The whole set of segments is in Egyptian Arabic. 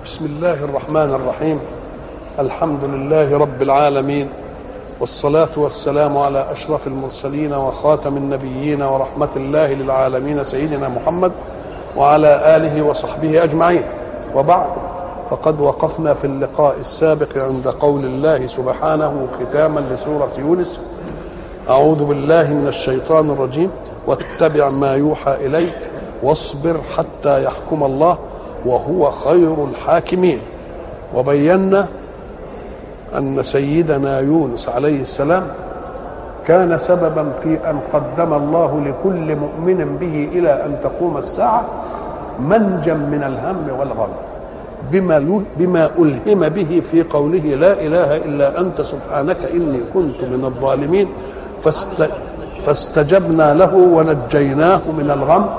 بسم الله الرحمن الرحيم الحمد لله رب العالمين والصلاة والسلام على أشرف المرسلين وخاتم النبيين ورحمة الله للعالمين سيدنا محمد وعلى آله وصحبه أجمعين وبعد فقد وقفنا في اللقاء السابق عند قول الله سبحانه ختاما لسورة يونس أعوذ بالله من الشيطان الرجيم واتبع ما يوحى إليك واصبر حتى يحكم الله وهو خير الحاكمين وبينا ان سيدنا يونس عليه السلام كان سببا في ان قدم الله لكل مؤمن به الى ان تقوم الساعه منجا من الهم والغم بما بما الهم به في قوله لا اله الا انت سبحانك اني كنت من الظالمين فاست فاستجبنا له ونجيناه من الغم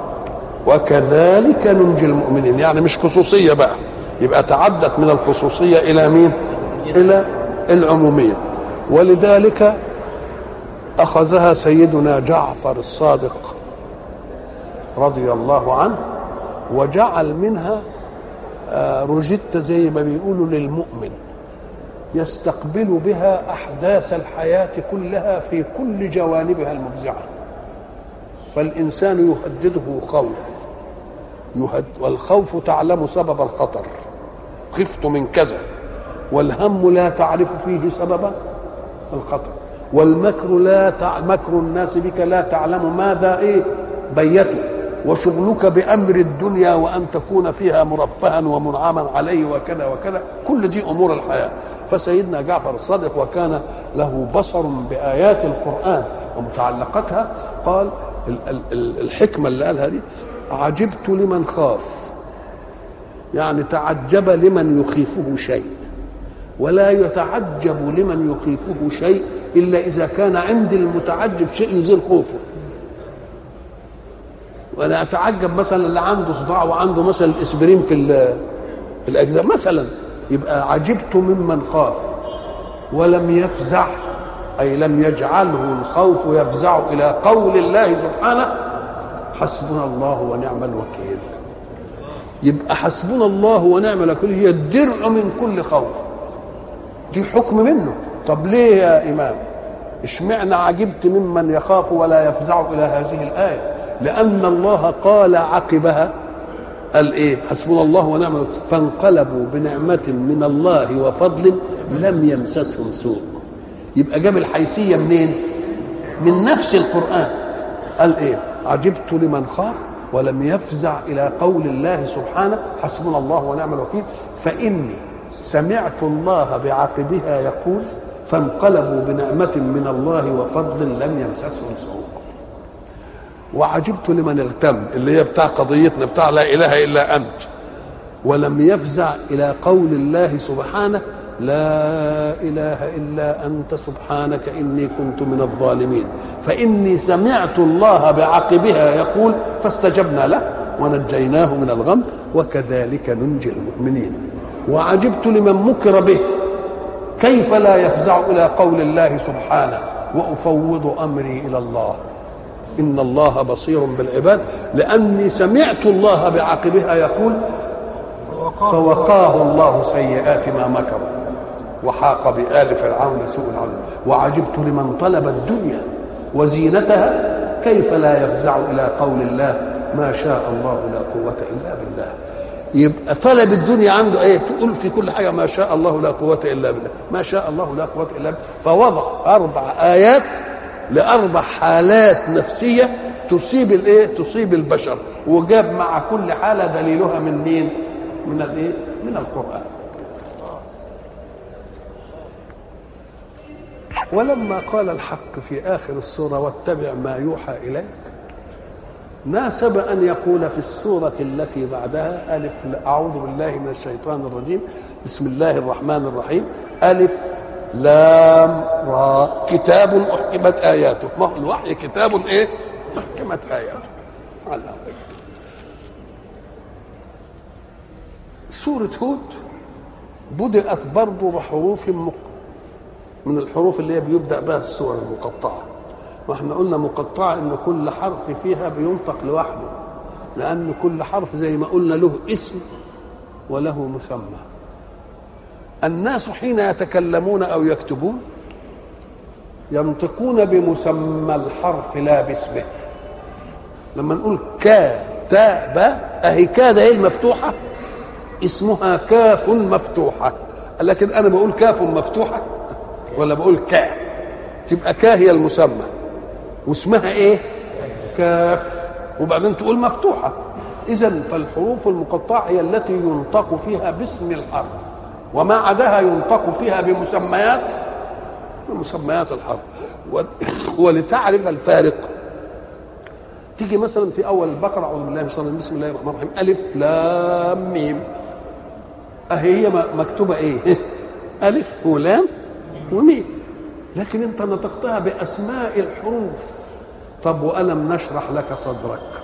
وكذلك ننجي المؤمنين يعني مش خصوصيه بقى يبقى تعدت من الخصوصيه الى مين الى العموميه ولذلك اخذها سيدنا جعفر الصادق رضي الله عنه وجعل منها روجيتا زي ما بيقولوا للمؤمن يستقبل بها احداث الحياه كلها في كل جوانبها المفزعه فالإنسان يهدده خوف يهد والخوف تعلم سبب الخطر خفت من كذا والهم لا تعرف فيه سبب الخطر والمكر لا تع... مكر الناس بك لا تعلم ماذا ايه بيته وشغلك بامر الدنيا وان تكون فيها مرفها ومنعما عليه وكذا وكذا كل دي امور الحياه فسيدنا جعفر الصادق وكان له بصر بايات القران ومتعلقاتها قال الحكمه اللي قالها دي عجبت لمن خاف يعني تعجب لمن يخيفه شيء ولا يتعجب لمن يخيفه شيء الا اذا كان عند المتعجب شيء يزيل خوفه ولا اتعجب مثلا اللي عنده صداع وعنده مثلا الاسبرين في في الاجزاء مثلا يبقى عجبت ممن خاف ولم يفزع أي لم يجعله الخوف يفزع إلى قول الله سبحانه حسبنا الله ونعم الوكيل يبقى حسبنا الله ونعم الوكيل هي الدرع من كل خوف دي حكم منه طب ليه يا إمام اشمعنى عجبت ممن يخاف ولا يفزع إلى هذه الآية لأن الله قال عقبها قال ايه حسبنا الله ونعم الوكيل فانقلبوا بنعمة من الله وفضل لم يمسسهم سوء يبقى جاب الحيثية منين من نفس القرآن قال ايه عجبت لمن خاف ولم يفزع إلى قول الله سبحانه حسبنا الله ونعم الوكيل فإني سمعت الله بعقبها يقول فانقلبوا بنعمة من الله وفضل لم يمسسهم سوء وعجبت لمن اغتم اللي هي بتاع قضيتنا بتاع لا إله إلا أنت ولم يفزع إلى قول الله سبحانه لا اله الا انت سبحانك اني كنت من الظالمين فاني سمعت الله بعقبها يقول فاستجبنا له ونجيناه من الغم وكذلك ننجي المؤمنين وعجبت لمن مكر به كيف لا يفزع الى قول الله سبحانه وافوض امري الى الله ان الله بصير بالعباد لاني سمعت الله بعقبها يقول فوقاه الله سيئات ما مكروا وحاق بآل فرعون سوء العذاب وعجبت لمن طلب الدنيا وزينتها كيف لا يفزع إلى قول الله ما شاء الله لا قوة إلا بالله يبقى طلب الدنيا عنده ايه تقول في كل حاجه ما شاء الله لا قوه الا بالله ما شاء الله لا قوه الا بالله فوضع اربع ايات لاربع حالات نفسيه تصيب الايه تصيب البشر وجاب مع كل حاله دليلها من مين من الايه من القران ولما قال الحق في اخر السوره واتبع ما يوحى اليك ناسب ان يقول في السوره التي بعدها الف اعوذ بالله من الشيطان الرجيم بسم الله الرحمن الرحيم الف لام را كتاب احكمت اياته ما هو الوحي كتاب ايه احكمت اياته على سورة هود بدأت برضه بحروف مق... من الحروف اللي هي بيبدأ بها السور المقطعة واحنا قلنا مقطعة ان كل حرف فيها بينطق لوحده لأن كل حرف زي ما قلنا له اسم وله مسمى الناس حين يتكلمون او يكتبون ينطقون بمسمى الحرف لا باسمه لما نقول كا تا با اهي كا ده ايه المفتوحه اسمها كاف مفتوحه لكن انا بقول كاف مفتوحه ولا بقول كا تبقى كا هي المسمى واسمها ايه كاف وبعدين تقول مفتوحه اذا فالحروف المقطعه هي التي ينطق فيها باسم الحرف وما عداها ينطق فيها بمسميات بمسميات الحرف ولتعرف الفارق تيجي مثلا في اول البقره اعوذ بالله من الشيطان بسم الله الرحمن الرحيم الف لام ميم اهي هي مكتوبه ايه الف ولام وميم لكن انت نطقتها باسماء الحروف طب والم نشرح لك صدرك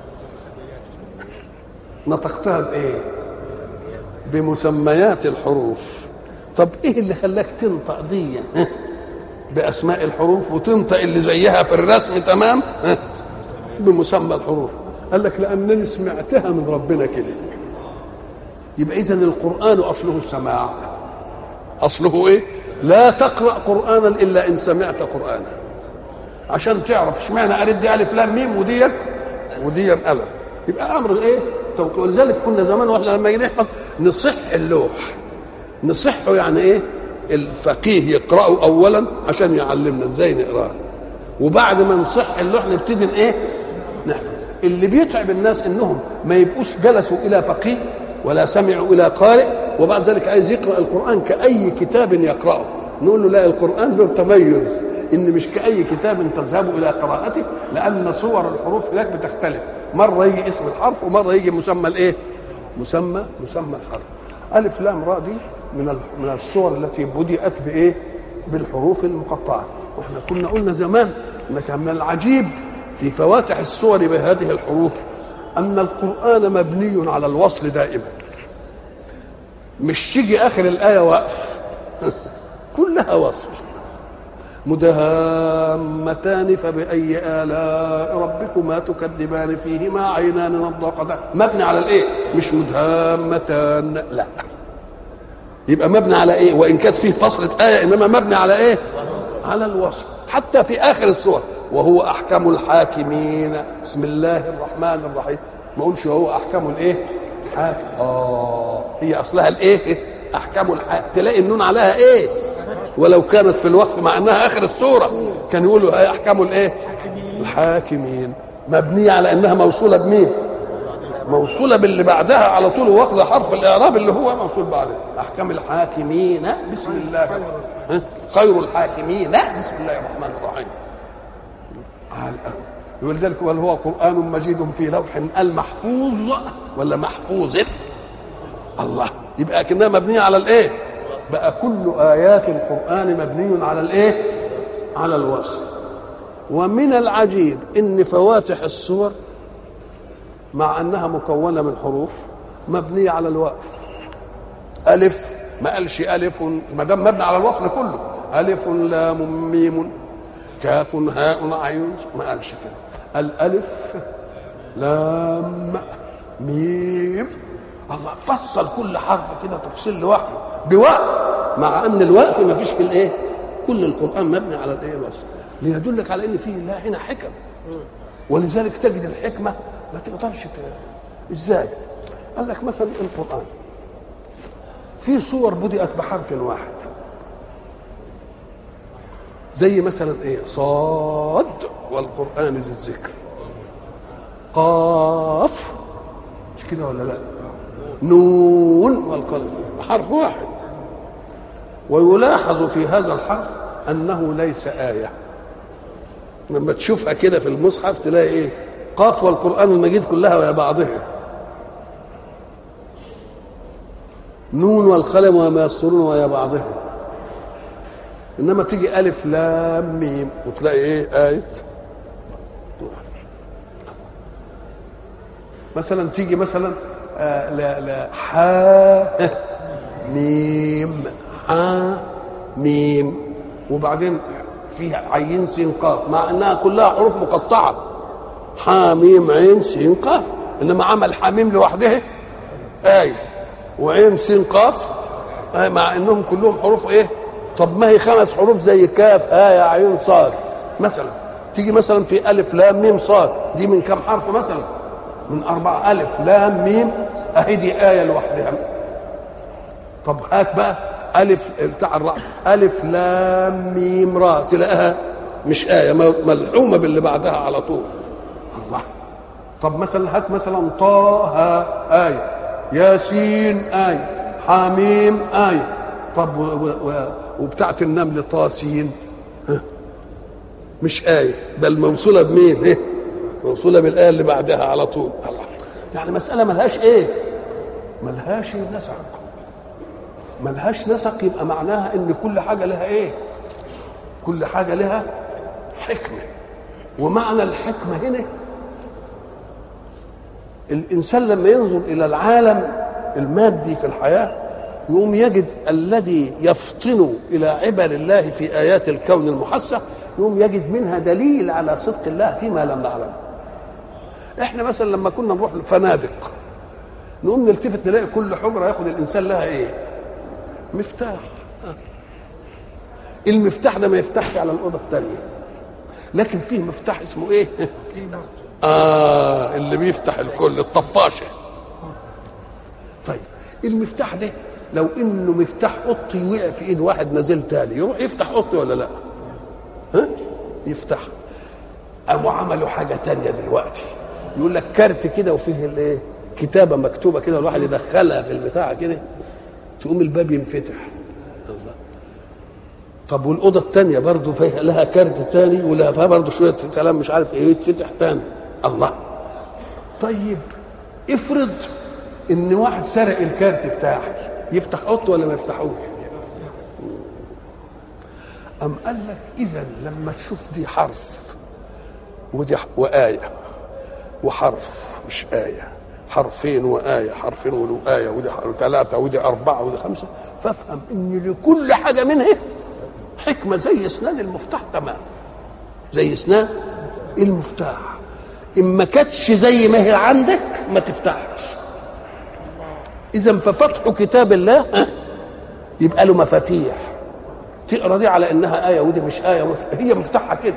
نطقتها بايه بمسميات الحروف طب ايه اللي خلاك تنطق دي باسماء الحروف وتنطق اللي زيها في الرسم تمام بمسمى الحروف قال لك لانني سمعتها من ربنا كده يبقى اذا القران اصله السماع اصله ايه لا تقرا قرانا الا ان سمعت قرانا عشان تعرف اشمعنى قريت دي الف لام ميم ودي ودي الف يبقى امر ايه ولذلك كنا زمان واحنا لما نيجي نحفظ نصح اللوح نصحه يعني ايه الفقيه يقراه اولا عشان يعلمنا ازاي نقراه وبعد ما نصح اللوح نبتدي ايه نحفظ اللي بيتعب الناس انهم ما يبقوش جلسوا الى فقيه ولا سمعوا الى قارئ وبعد ذلك عايز يقرا القران كاي كتاب يقراه نقول له لا القران له تميز ان مش كاي كتاب تذهب الى قراءته لان صور الحروف هناك بتختلف مره يجي اسم الحرف ومره يجي مسمى الايه مسمى مسمى الحرف الف لام راء دي من من الصور التي بدات بايه بالحروف المقطعه واحنا كنا قلنا زمان ان كان من العجيب في فواتح الصور بهذه الحروف ان القران مبني على الوصل دائما مش تيجي اخر الايه وقف كلها وصل مدهامتان فبأي آلاء ربكما تكذبان فيهما عينان نضاقتان مبني على الايه مش مدهامتان لا يبقى مبني على ايه وان كانت فيه فصلة آية انما مبني على ايه على الوصل حتى في اخر السور وهو احكم الحاكمين بسم الله الرحمن الرحيم ما اقولش وهو احكم الايه حاكم اه هي اصلها الايه احكم الحاكم تلاقي النون عليها ايه ولو كانت في الوقف مع انها اخر السوره كان يقولوا احكام الايه الحاكمين مبنيه على انها موصوله بمين موصوله باللي بعدها على طول واخذه حرف الاعراب اللي هو موصول بعده احكام الحاكمين بسم الله خير الحاكمين بسم الله الرحمن الرحيم ولذلك هو قران مجيد في لوح المحفوظ ولا محفوظ الله يبقى كانها مبنيه على الايه بقى كل ايات القران مبني على الايه على الوصل ومن العجيب ان فواتح السور مع انها مكونه من حروف مبنيه على الوقف الف ما قالش الف ما دام مبني على الوصل كله الف لام ميم كاف هاء عين ما قالش كده الالف لام ميم الله فصل كل حرف كده تفصيل لوحده بوقف مع ان الوقف ما فيش في الايه كل القران مبني على الايه الوصف ليدلك على ان فيه لا هنا حكم ولذلك تجد الحكمه ما تقدرش ت... ازاي قال لك مثلا القران في صور بدأت بحرف واحد زي مثلا ايه صاد والقران ذي الذكر قاف مش كده ولا لا نون والقلم حرف واحد ويلاحظ في هذا الحرف انه ليس ايه لما تشوفها كده في المصحف تلاقي ايه قاف والقران المجيد كلها ويا بعضها نون والقلم وما يسطرون ويا بعضها انما تيجي الف لام ميم وتلاقي ايه ايه مثلا تيجي مثلا آه لا لا حا ميم حا ميم وبعدين فيها عين سين قاف مع انها كلها حروف مقطعه حا ميم عين سين قاف انما عمل حميم لوحدها آية وعين سين قاف آه، مع انهم كلهم حروف ايه طب ما هي خمس حروف زي كاف آية عين صاد مثلا تيجي مثلا في ألف لام ميم صاد دي من كم حرف مثلا من أربعة ألف لام ميم أهي دي آية لوحدها طب هات بقى ألف بتاع الراء ألف لام ميم راء تلاقيها مش آية ملحومة باللي بعدها على طول الله طب مثلا هات مثلا طه آية ياسين آية حميم آية طب و و وبتاعت النمل طاسين مش آية بل موصولة بمين؟ إيه؟ موصولة بالآية اللي بعدها على طول الله يعني مسألة ملهاش إيه؟ ملهاش نسق ملهاش نسق يبقى معناها إن كل حاجة لها إيه؟ كل حاجة لها حكمة ومعنى الحكمة هنا الإنسان لما ينظر إلى العالم المادي في الحياة يقوم يجد الذي يفطن الى عبر الله في ايات الكون المحسه يقوم يجد منها دليل على صدق الله فيما لم نعلم احنا مثلا لما كنا نروح الفنادق نقوم نلتفت نلاقي كل حجره ياخد الانسان لها ايه مفتاح المفتاح ده ما يفتحش على الاوضه الثانيه لكن فيه مفتاح اسمه ايه اه اللي بيفتح الكل الطفاشه طيب المفتاح ده لو انه مفتاح اوضتي وقع في ايد واحد نازل تاني يروح يفتح اوضتي ولا لا ها يفتح قاموا عملوا حاجه تانية دلوقتي يقول لك كارت كده وفيه الايه كتابه مكتوبه كده الواحد يدخلها في البتاع كده تقوم الباب ينفتح الله طب والاوضه الثانيه برضه فيها لها كارت تاني ولها فيها برضه شويه كلام مش عارف ايه يتفتح تاني الله طيب افرض ان واحد سرق الكارت بتاعي يفتح اوضته ولا ما يفتحوش أم قال لك إذا لما تشوف دي حرف ودي وآية وحرف مش آية حرفين وآية حرفين ولو آية ودي ثلاثة ودي أربعة ودي خمسة فافهم إن لكل حاجة منها حكمة زي اسنان المفتاح تمام زي اسنان المفتاح إن ما كانتش زي ما هي عندك ما تفتحش اذا ففتح كتاب الله يبقى له مفاتيح تقرا دي على انها ايه ودي مش ايه هي مفتاحها كده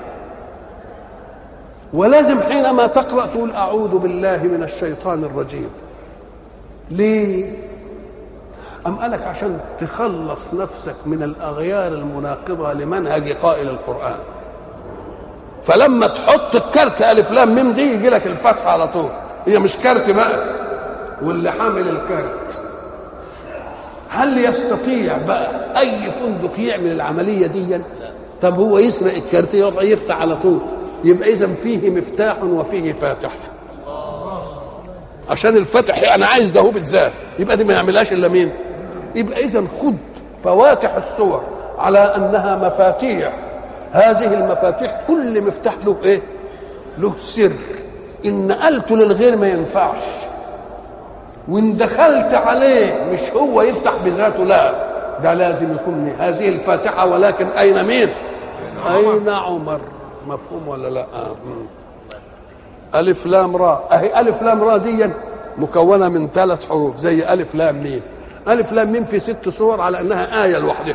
ولازم حينما تقرا تقول اعوذ بالله من الشيطان الرجيم ليه أم قالك عشان تخلص نفسك من الأغيار المناقضة لمنهج قائل القرآن فلما تحط الكارت ألف لام ميم دي يجي لك الفتحة على طول هي مش كارت بقى واللي حامل الكارت هل يستطيع بقى اي فندق يعمل العمليه دي طب هو يسرق الكارت يفتح على طول يبقى اذا فيه مفتاح وفيه فاتح عشان الفتح انا عايز ده هو بالذات يبقى دي ما يعملهاش الا مين يبقى اذا خد فواتح الصور على انها مفاتيح هذه المفاتيح كل مفتاح له ايه له سر ان نقلته للغير ما ينفعش وان دخلت عليه مش هو يفتح بذاته لا ده لازم يكون هذه الفاتحة ولكن أين مين أين عمر مفهوم ولا لا آه. ألف لام را أهي ألف لام را دي مكونة من ثلاث حروف زي ألف لام ميم ألف لام ميم في ست صور على أنها آية لوحدها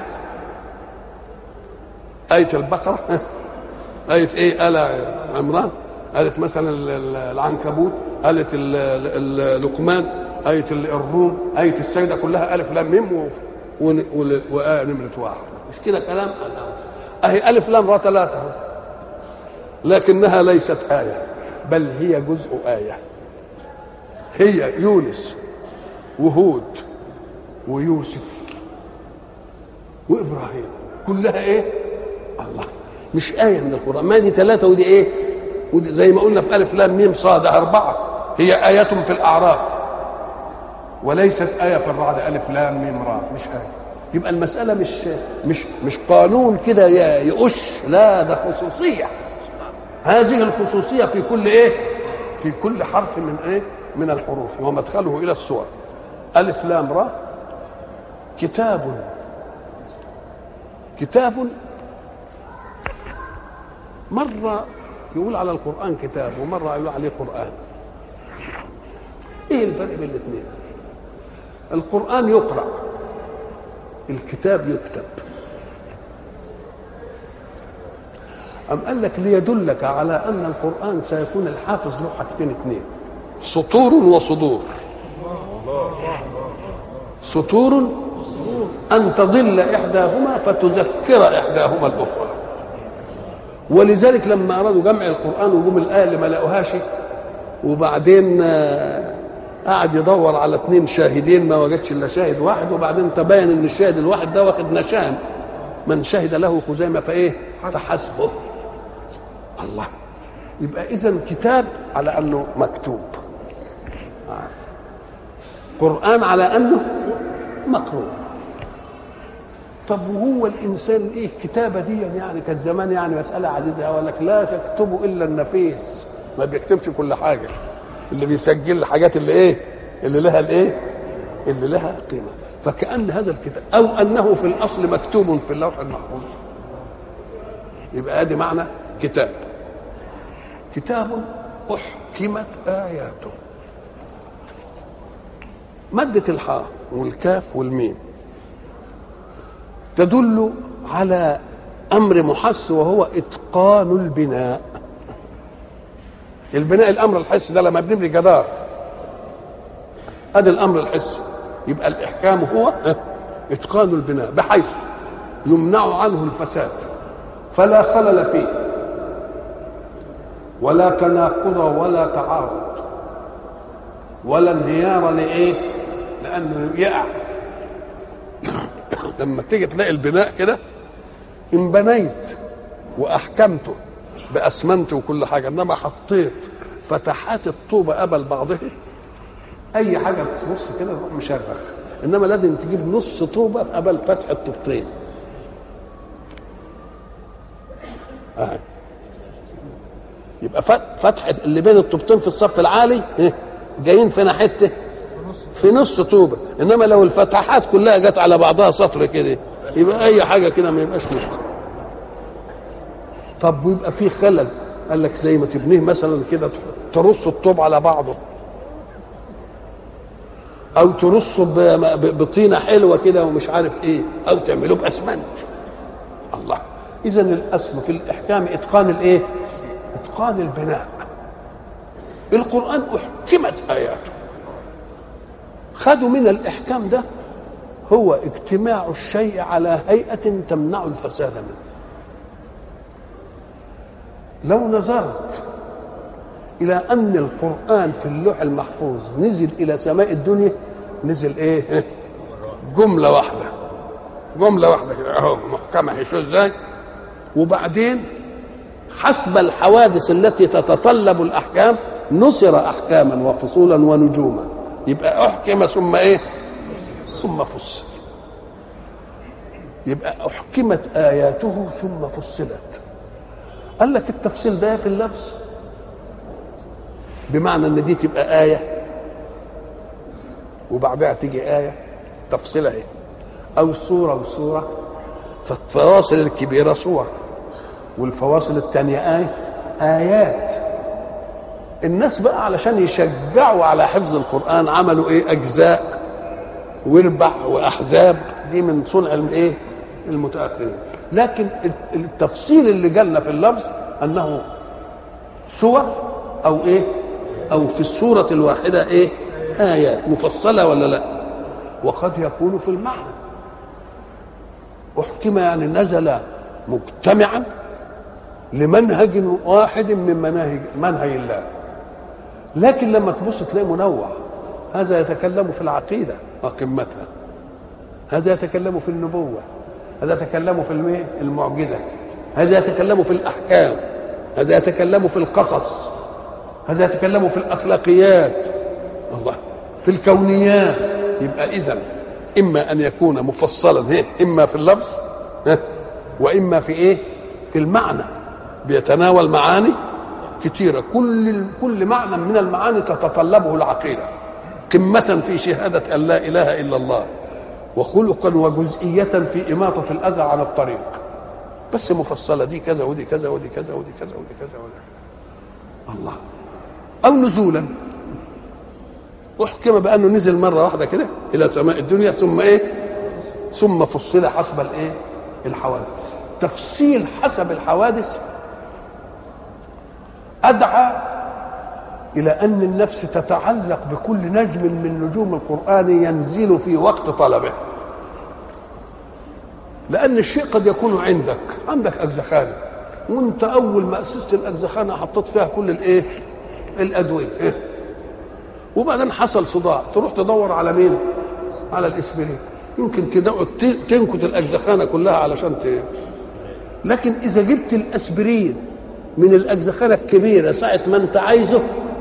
آية البقرة آية إيه آل عمران آية مثلا العنكبوت آية لقمان آية الروم آية السيدة كلها ألف لام ميم وآية نمرة واحد مش كده كلام أهي ألف لام را ثلاثة لكنها ليست آية بل هي جزء آية هي يونس وهود ويوسف وإبراهيم كلها إيه؟ الله مش آية من القرآن ما دي ثلاثة ودي إيه؟ ودي زي ما قلنا في ألف لام ميم صاد أربعة هي آية في الأعراف وليست آية في الرعد ألف لام ميم را مش آية يبقى المسألة مش مش مش قانون كده يقش لا ده خصوصية هذه الخصوصية في كل إيه؟ في كل حرف من إيه؟ من الحروف ومدخله إلى الصور ألف لام را كتاب كتاب مرة يقول على القرآن كتاب ومرة يقول عليه قرآن إيه الفرق بين الاثنين؟ القرآن يقرأ الكتاب يكتب أم قال لك ليدلك على أن القرآن سيكون الحافظ له حاجتين اثنين سطور وصدور سطور أن تضل إحداهما فتذكر إحداهما الأخرى ولذلك لما أرادوا جمع القرآن وجم الآية اللي ما لقوهاش وبعدين قعد يدور على اثنين شاهدين ما وجدش الا شاهد واحد وبعدين تبين ان الشاهد الواحد ده واخد نشان من شهد له خزيمه فايه؟ فحسبه الله يبقى اذا كتاب على انه مكتوب قران على انه مقروء طب وهو الانسان ايه الكتابه دي يعني كانت زمان يعني مساله عزيزه اقول لك لا تكتب الا النفيس ما بيكتبش كل حاجه اللي بيسجل الحاجات اللي ايه اللي لها الايه اللي لها قيمه فكان هذا الكتاب او انه في الاصل مكتوب في اللوح المحفوظ يبقى ادي معنى كتاب كتاب احكمت اياته ماده الحاء والكاف والميم تدل على امر محس وهو اتقان البناء البناء الامر الحسي ده لما بنبني جدار هذا الامر الحسي يبقى الاحكام هو اتقان البناء بحيث يمنع عنه الفساد فلا خلل فيه ولا تناقض ولا تعارض ولا انهيار لايه لانه يقع لما تيجي تلاقي البناء كده ان بنيت واحكمته باسمنت وكل حاجه انما حطيت فتحات الطوبه قبل بعضها اي حاجه تبص كده تروح مشرخ انما لازم تجيب نص طوبه قبل فتح الطوبتين آه. يبقى فتح اللي بين الطوبتين في الصف العالي جايين في ناحيته في نص طوبه انما لو الفتحات كلها جت على بعضها سطر كده يبقى اي حاجه كده ما يبقاش مشكله طب ويبقى في خلل قال لك زي ما تبنيه مثلا كده ترص الطوب على بعضه او ترصه بطينه حلوه كده ومش عارف ايه او تعملوه باسمنت الله اذا الاصل في الاحكام اتقان الايه اتقان البناء القران احكمت اياته خدوا من الاحكام ده هو اجتماع الشيء على هيئه تمنع الفساد منه لو نظرت إلى أن القرآن في اللوح المحفوظ نزل إلى سماء الدنيا نزل إيه؟ جملة واحدة جملة واحدة كده أهو محكمة شو إزاي؟ وبعدين حسب الحوادث التي تتطلب الأحكام نصر أحكاما وفصولا ونجوما يبقى أحكم ثم إيه؟ ثم فصل يبقى أحكمت آياته ثم فصلت قال لك التفصيل ده في اللفظ بمعنى ان دي تبقى آية وبعدها تيجي آية تفصيلها ايه أو سورة وسورة فالفواصل الكبيرة صور والفواصل الثانية آية آيات الناس بقى علشان يشجعوا على حفظ القرآن عملوا ايه أجزاء واربع وأحزاب دي من صنع الايه المتأخرين لكن التفصيل اللي جالنا في اللفظ انه سور او ايه او في السوره الواحده ايه ايات مفصله ولا لا وقد يكون في المعنى احكم يعني نزل مجتمعا لمنهج واحد من مناهج منهج الله لكن لما تبص تلاقي منوع هذا يتكلم في العقيده وقمتها هذا يتكلم في النبوه هذا يتكلم في المعجزة هذا يتكلم في الأحكام هذا يتكلم في القصص هذا يتكلم في الأخلاقيات الله في الكونيات يبقى إذا إما أن يكون مفصلا هي إما في اللفظ وإما في إيه في المعنى بيتناول معاني كثيرة كل كل معنى من المعاني تتطلبه العقيدة قمة في شهادة أن لا إله إلا الله وخلقا وجزئية في إماطة الأذى عن الطريق بس مفصلة دي كذا ودي كذا ودي كذا ودي كذا ودي كذا ودي كذا الله أو نزولا احكم بانه نزل مره واحده كده الى سماء الدنيا ثم ايه ثم فصل حسب الايه الحوادث تفصيل حسب الحوادث ادعى الى ان النفس تتعلق بكل نجم من نجوم القران ينزل في وقت طلبه لان الشيء قد يكون عندك عندك اجزخانه وانت اول ما اسست الاجزخانه حطيت فيها كل الايه الادويه إيه؟ وبعدين حصل صداع تروح تدور على مين على الاسبرين يمكن تدور تنكت الاجزخانه كلها علشان ت... لكن اذا جبت الاسبرين من الاجزخانه الكبيره ساعه ما انت عايزه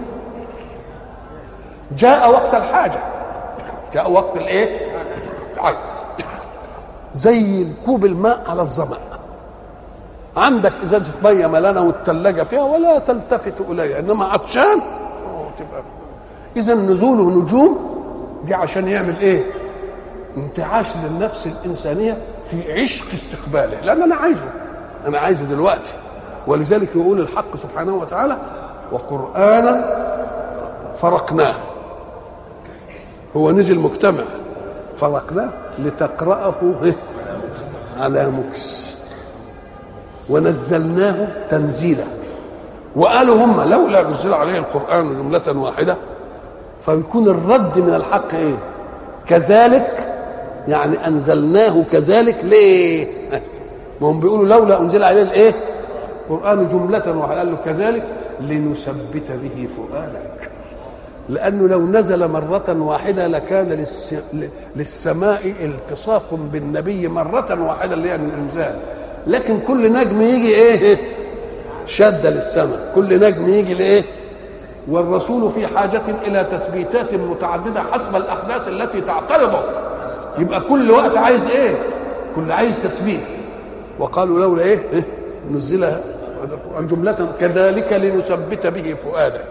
جاء وقت الحاجه جاء وقت الايه الحاجة. زي الكوب الماء على الظمأ عندك ازازه ميه ملانه والثلاجه فيها ولا تلتفت اليها انما عطشان تبقى اذا نزوله نجوم دي عشان يعمل ايه انتعاش للنفس الانسانيه في عشق استقباله لان انا عايزه انا عايزه دلوقتي ولذلك يقول الحق سبحانه وتعالى وقرانا فرقناه هو نزل مجتمع فرقناه لتقرأه على مكس ونزلناه تنزيلا وقالوا هم لولا نزل عليه القرآن جملة واحدة فيكون الرد من الحق ايه كذلك يعني انزلناه كذلك ليه ما هم بيقولوا لولا انزل عليه الايه قران جمله واحده قال له كذلك لنثبت به فؤادك لانه لو نزل مره واحده لكان للس... للسماء التصاق بالنبي مره واحده اللي هي الانزال لكن كل نجم يجي ايه شد للسماء كل نجم يجي لايه والرسول في حاجة إلى تثبيتات متعددة حسب الأحداث التي تعترضه يبقى كل وقت عايز إيه؟ كل عايز تثبيت وقالوا لولا إيه؟ إيه؟ نزل جملة كذلك لنثبت به فؤادك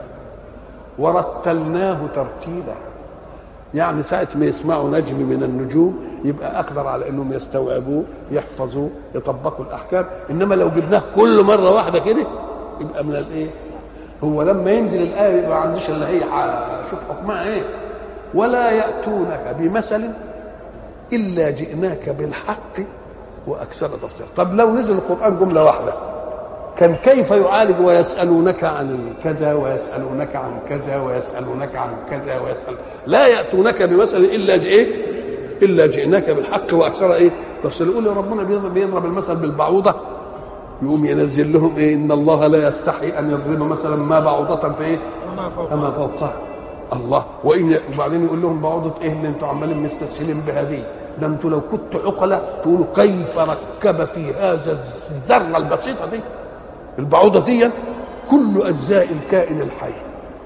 ورتلناه ترتيلا يعني ساعة ما يسمعوا نجم من النجوم يبقى أقدر على أنهم يستوعبوه يحفظوه يطبقوا الأحكام إنما لو جبناه كل مرة واحدة كده يبقى من الإيه؟ هو لما ينزل الآية يبقى ما عندوش إلا هي شوف حكمها إيه ولا يأتونك بمثل إلا جئناك بالحق وأكثر تفسير طب لو نزل القرآن جملة واحدة كان كيف يعالج ويسألونك عن كذا ويسألونك عن كذا ويسألونك عن كذا ويسأل لا يأتونك بمثل إلا إيه إلا جئناك بالحق وأكثر إيه تفسير يقول ربنا بيضرب المثل بالبعوضة يقوم ينزل لهم ايه ان الله لا يستحي ان يضرب مثلا ما بعوضة في ايه فما فوقها الله وان وبعدين يقول لهم بعوضة ايه اللي انتوا عمالين مستسهلين بهذه ده انتوا لو كنتوا عقلاء تقولوا كيف ركب في هذا الذره البسيطه دي البعوضه دي كل اجزاء الكائن الحي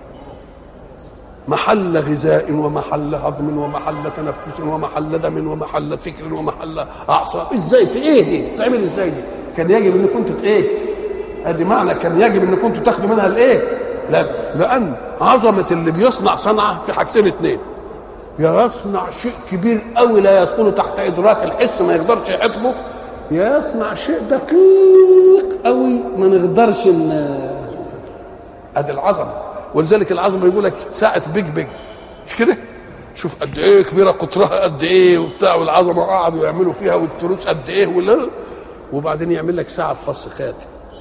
محل غذاء ومحل هضم ومحل تنفس ومحل دم ومحل فكر ومحل اعصاب ازاي في ايه دي تعمل ازاي دي كان يجب ان كنتوا ايه ادي معنى كان يجب ان كنتوا تاخدوا منها الايه لا لان عظمه اللي بيصنع صنعه في حاجتين اثنين يصنع شيء كبير قوي لا يدخل تحت ادراك الحس ما يقدرش يحطه يصنع شيء دقيق قوي ما نقدرش ان ادي العظمه ولذلك العظمه يقول لك ساعه بيج بيج مش كده شوف قد ايه كبيره قطرها قد ايه وبتاع والعظمه قعدوا يعملوا فيها والتروس قد ايه ولا وبعدين يعمل لك ساعه في فص خاتم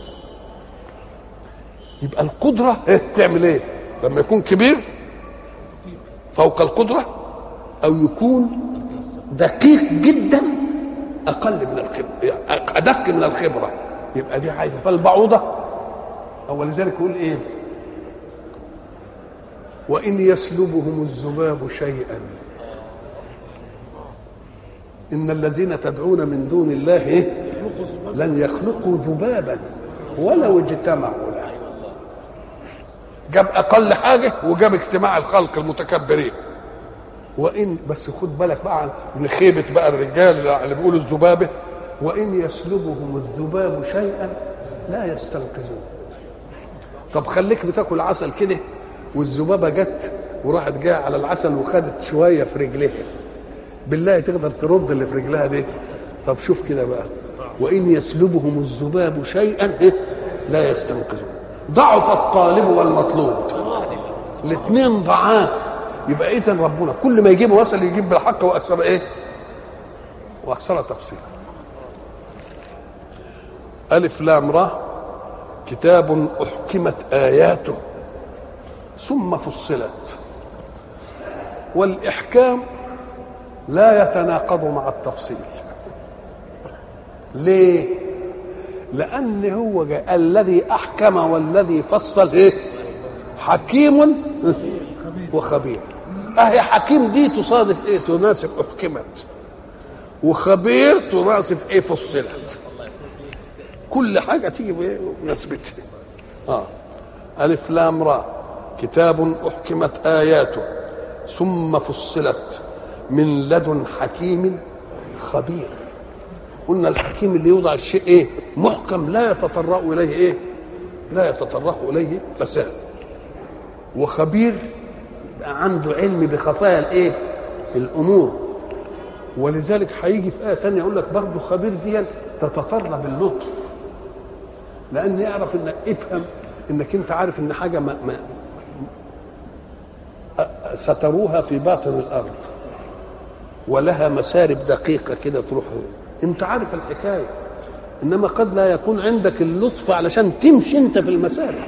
يبقى القدره إيه تعمل ايه لما يكون كبير فوق القدره او يكون دقيق جدا اقل من الخبره ادق من الخبره يبقى دي عايزه فالبعوضه هو لذلك يقول ايه وان يسلبهم الذباب شيئا ان الذين تدعون من دون الله إيه؟ لن يخلقوا ذبابا ولو اجتمعوا له جاب اقل حاجه وجاب اجتماع الخلق المتكبرين وان بس خد بالك بقى من خيبه بقى الرجال اللي بيقولوا الذبابه وان يسلبهم الذباب شيئا لا يستنقذوه طب خليك بتاكل عسل كده والذبابه جت وراحت جايه على العسل وخدت شويه في رجليها بالله تقدر ترد اللي في رجلها دي طب شوف كده بقى وان يسلبهم الذباب شيئا إيه؟ لا يستنقذوه ضعف الطالب والمطلوب الاثنين ضعاف يبقى اذا ربنا كل ما يجيب مثل يجيب بالحق واكثر ايه واكثر تفصيلا الف لام را كتاب احكمت اياته ثم فصلت والاحكام لا يتناقض مع التفصيل ليه لان هو جاء الذي احكم والذي فصل ايه حكيم وخبير اهي حكيم دي تصادف ايه تناسب احكمت وخبير تناسب ايه فصلت كل حاجه تيجي بنسبتها اه الف لام را كتاب احكمت اياته ثم فصلت من لدن حكيم خبير قلنا الحكيم اللي يوضع الشيء ايه محكم لا يتطرق اليه ايه لا يتطرق اليه فساد وخبير عنده علم بخفايا الايه الامور ولذلك هيجي في ايه تانية يقول لك برضه خبير دي تتطلب اللطف لان يعرف انك افهم انك انت عارف ان حاجه ما, ما ستروها في باطن الارض ولها مسارب دقيقه كده تروح انت عارف الحكايه انما قد لا يكون عندك اللطف علشان تمشي انت في المسارب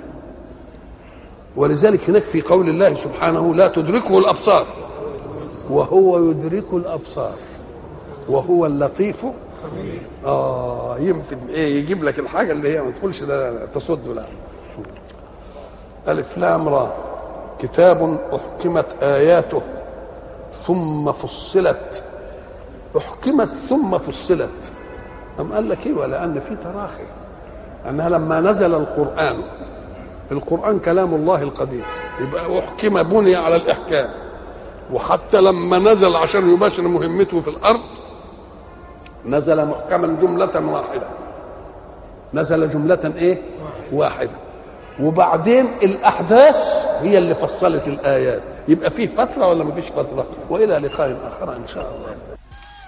ولذلك هناك في قول الله سبحانه لا تدركه الابصار وهو يدرك الابصار وهو اللطيف اه يمكن ايه يجيب لك الحاجه اللي هي ما تقولش ده تصد لا الف لام را كتاب احكمت اياته ثم فصلت احكمت ثم فصلت أم قال لك ايه ولان في تراخي انها لما نزل القران القرآن كلام الله القديم يبقى أحكم بني على الإحكام وحتى لما نزل عشان يباشر مهمته في الأرض نزل محكما جملة واحدة نزل جملة إيه واحدة وبعدين الأحداث هي اللي فصلت الآيات يبقى فيه فترة ولا ما فيش فترة وإلى لقاء آخر إن شاء الله